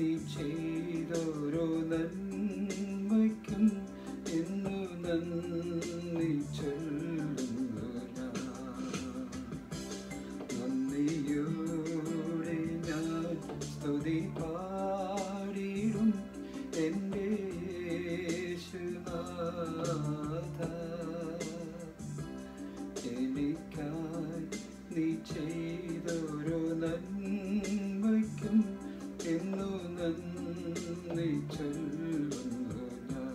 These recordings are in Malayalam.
നീ ചെയ്തോരോ നന്മയ്ക്കും എന്നു നന്ദി ചൊല്ലുന്നു ഞാൻ നന്ദിയോടെ ഞാൻ സ്തുതി പാടിടും എൻ്റെ യേശുനാഥ എനിക്കായി നീ ചെയ്തൊരു നന്മയ്ക്കും എന്നു നന്ദി ചൊല്ലുന്നു ഞാൻ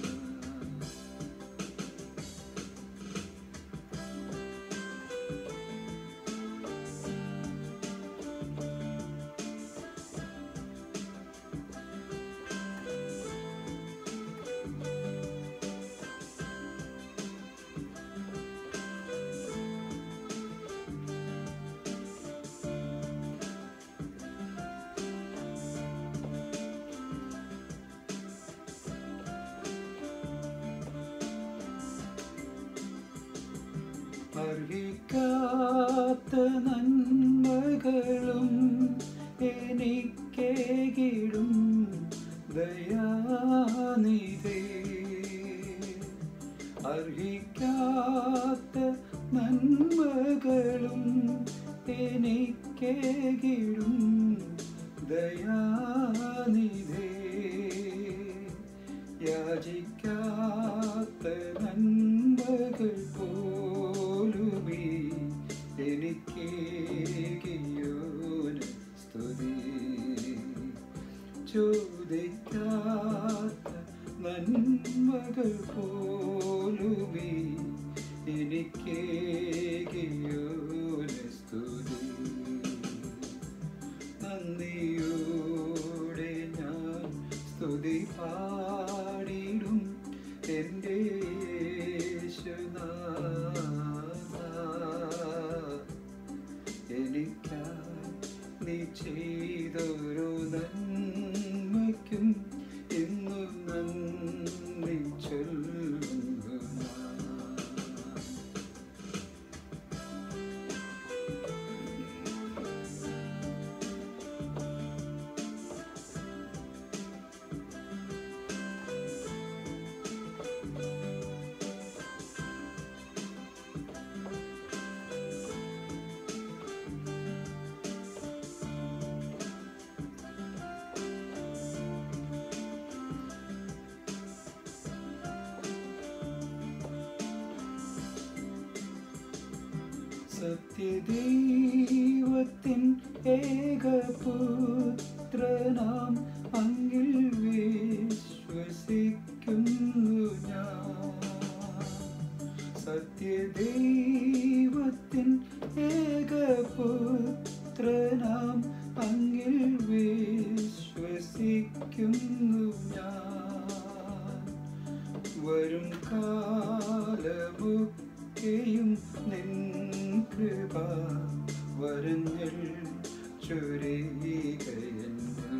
അർഹിക്കാത്ത നന്മകളും എനിക്കേകിടും ദയാനിധേ അർഹിക്കാത്ത നന്മകളും എനിക്കേകിടും ദയാനിധേ യാചിക്കാത്ത നന്മകൾ പോലുമേ എനിക്കേകിയോന് സ്തുതി ചോദിക്കാത്ത നന്മകൾ പോലുമേ എനിക്കേകിയോന് സ്തുതി നന്ദിയോടെ ഞാൻ സ്തുതി പാടിടും എൻ്റെ യേശുനാഥ. എനിക്കായി നീ ചെയ്തൊരു നന്മയ്ക്കും ഇന്നു നന്ദി ചൊല്ലുന്നു ഞാൻ. സത്യദൈവത്തിൻ ഏകപുത്രനാം അങ്ങിൽ വിശ്വസിക്കുന്നു ഞാൻ സത്യദൈവത്തിൻ ഏകപുത്രനാം അങ്ങിൽ വിശ്വസിക്കുന്നു ഞാൻ വരും കാലമൊക്കെയും നിൻ കൃപ വരങ്ങൾ ചൊരികയെന്ന്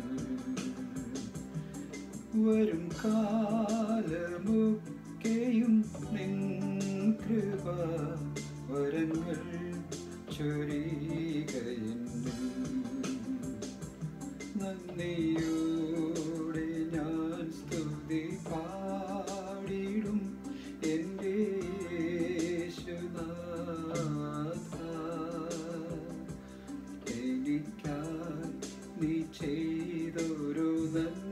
വരും കാലമൊക്കെയും നിൻ കൃപ വരങ്ങൾ ചൊരികയെന്ന് നന്ദിയോടെ ഞാൻ സ്തുതി പാടിടും എൻ്റെ യേശുനാഥ. എനിക്കായി നീ ചെയ്തൊരു നന്മ